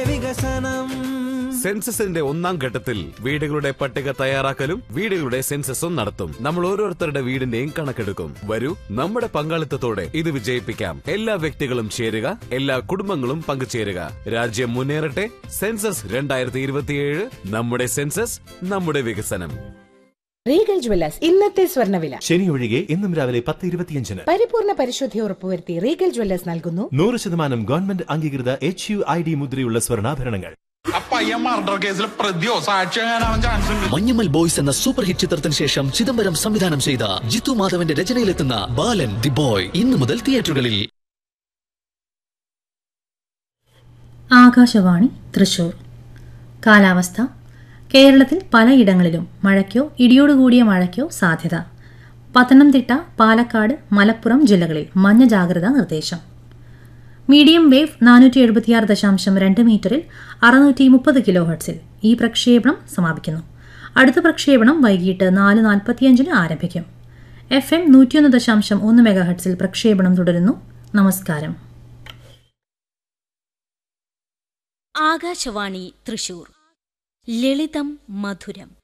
വികസനം സെൻസസിന്റെ ഒന്നാം ഘട്ടത്തിൽ വീടുകളുടെ പട്ടിക തയ്യാറാക്കലും വീടുകളുടെ സെൻസസും നടത്തും നമ്മൾ ഓരോരുത്തരുടെ വീടിന്റെയും കണക്കെടുക്കും വരൂ നമ്മുടെ പങ്കാളിത്തത്തോടെ ഇത് വിജയിപ്പിക്കാം എല്ലാ വ്യക്തികളും ചേരുക എല്ലാ കുടുംബങ്ങളും പങ്കുചേരുക രാജ്യം മുന്നേറട്ടെ സെൻസസ് രണ്ടായിരത്തി ഇരുപത്തിയേഴ് നമ്മുടെ സെൻസസ് നമ്മുടെ വികസനം റീഗൽ ജ്വല്ലേഴ്സ് ഇന്നത്തെ സ്വർണ്ണവില ശനി ഒഴികെ ഇന്നും രാവിലെ പത്ത് ഇരുപത്തിയഞ്ചിന് പരിപൂർണ പരിശുദ്ധി ഉറപ്പുവരുത്തി റീഗൽ ജ്വല്ലേഴ്സ് നൽകുന്നു നൂറ് ശതമാനം ഗവൺമെന്റ് അംഗീകൃത എച്ച് യു ഐ ഡി മുദ്രയുള്ള സ്വർണ്ണാഭരണങ്ങൾ ആ പയ്യൻ മർഡർ കേസിൽ പ്രതിയോ സാക്ഷിയാകാനാവാൻ ചാൻസ് ഉണ്ട് മഞ്ഞമ്മൽ ബോയ്സ് എന്ന സൂപ്പർ ഹിറ്റ് ചിത്രത്തിന് ശേഷം ചിദംബരം സംവിധാനം ചെയ്ത ജിത്തു മാധവന്റെ രചനയിലെത്തുന്ന ബാലൻ ദി ബോയ് ഇന്നു മുതൽ തിയേറ്ററുകളിൽ ആകാശവാണി തൃശൂർ കാലാവസ്ഥ കേരളത്തിൽ പലയിടങ്ങളിലും മഴയ്ക്കോ ഇടിയോടുകൂടിയ മഴയ്ക്കോ സാധ്യത പത്തനംതിട്ട പാലക്കാട് മലപ്പുറം ജില്ലകളിൽ മഞ്ഞ ജാഗ്രതാ നിർദ്ദേശം മീഡിയം വേവ് നാനൂറ്റി എഴുപത്തിയാറ് ദശാംശം രണ്ട് മീറ്ററിൽ അറുന്നൂറ്റി മുപ്പത് കിലോ ഹെർട്സിൽ ഈ പ്രക്ഷേപണം സമാപിക്കുന്നു അടുത്ത പ്രക്ഷേപണം വൈകിട്ട് നാല് നാൽപ്പത്തിയഞ്ചിന് ആരംഭിക്കും എഫ് എം നൂറ്റിയൊന്ന് ദശാംശം ഒന്ന് മെഗാ ഹെർട്സിൽ പ്രക്ഷേപണം തുടരുന്നു നമസ്കാരം ആകാശവാണി തൃശൂർ ലളിതം മധുരം